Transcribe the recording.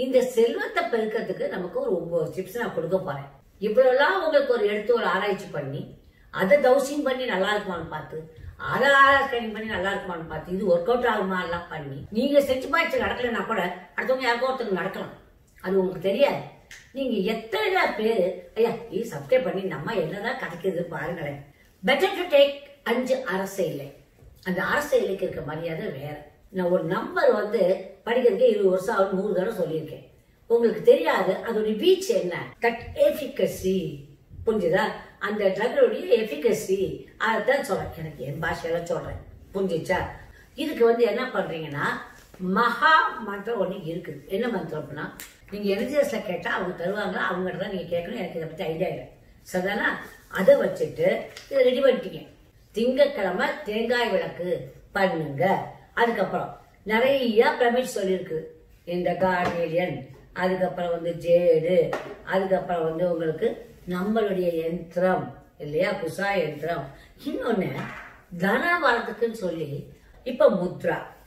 இந்த செல்வத்தை பெருக்கிறதுக்கு நமக்கு ஒரு ஒன்பது டிப்ஸ் நான் கொடுக்க போறேன் இவ்வளவுலாம் உங்களுக்கு ஒரு எடுத்து ஒரு ஆராய்ச்சி பண்ணி அதை தௌசிங் பண்ணி நல்லா இருக்குமான்னு பார்த்து அதை ஆராய்ச்சி பண்ணி நல்லா இருக்குமான்னு பார்த்து இது ஒர்க் அவுட் ஆகுமா எல்லாம் பண்ணி நீங்க செஞ்சு பார்த்து நடக்கலைன்னா கூட அடுத்தவங்க யாருக்கோ ஒருத்தருக்கு நடக்கலாம் அது உங்களுக்கு தெரியாது நீங்க எத்தனை பேரு ஐயா இது சப்ஸ்கிரைப் பண்ணி நம்ம என்னதான் கிடைக்குது பாருங்களேன் பெட்டர் டு டேக் அஞ்சு அரசு இல்லை அந்த அரசு இலைக்கு இருக்க மரியாதை வேற நான் ஒரு நம்பர் வந்து படிக்கிறதுக்கு இருபது வருஷம் ஆகும் நூறு தடவை சொல்லியிருக்கேன் உங்களுக்கு தெரியாது அதோட பீச் என்ன தட் எஃபிகசி புரிஞ்சுதா அந்த ட்ரகோடைய எஃபிகசி அதான் சொல்றேன் எனக்கு என் பாஷையில சொல்றேன் புரிஞ்சுச்சா இதுக்கு வந்து என்ன பண்றீங்கன்னா மகா மந்திரம் ஒண்ணு இருக்குது என்ன மந்திரம்னா நீங்க என்ஜிஎஸ்ல கேட்டா அவங்க தருவாங்க அவங்ககிட்ட தான் நீங்க கேட்கணும் எனக்கு இதை பத்தி ஐடியா இல்லை சரிதானா அதை வச்சுட்டு இதை ரெடி பண்ணிட்டீங்க திங்கட்கிழமை தேங்காய் விளக்கு பண்ணுங்க அதுக்கப்புறம் நிறைய பிரமிட் சொல்லியிருக்கு இந்த கார்னேலியன் அதுக்கப்புறம் வந்து ஜேடு அதுக்கப்புறம் வந்து உங்களுக்கு நம்மளுடைய யந்திரம் இல்லையா குசா யந்திரம் இன்னொன்னு தன வரதுக்குன்னு சொல்லி இப்ப முத்ரா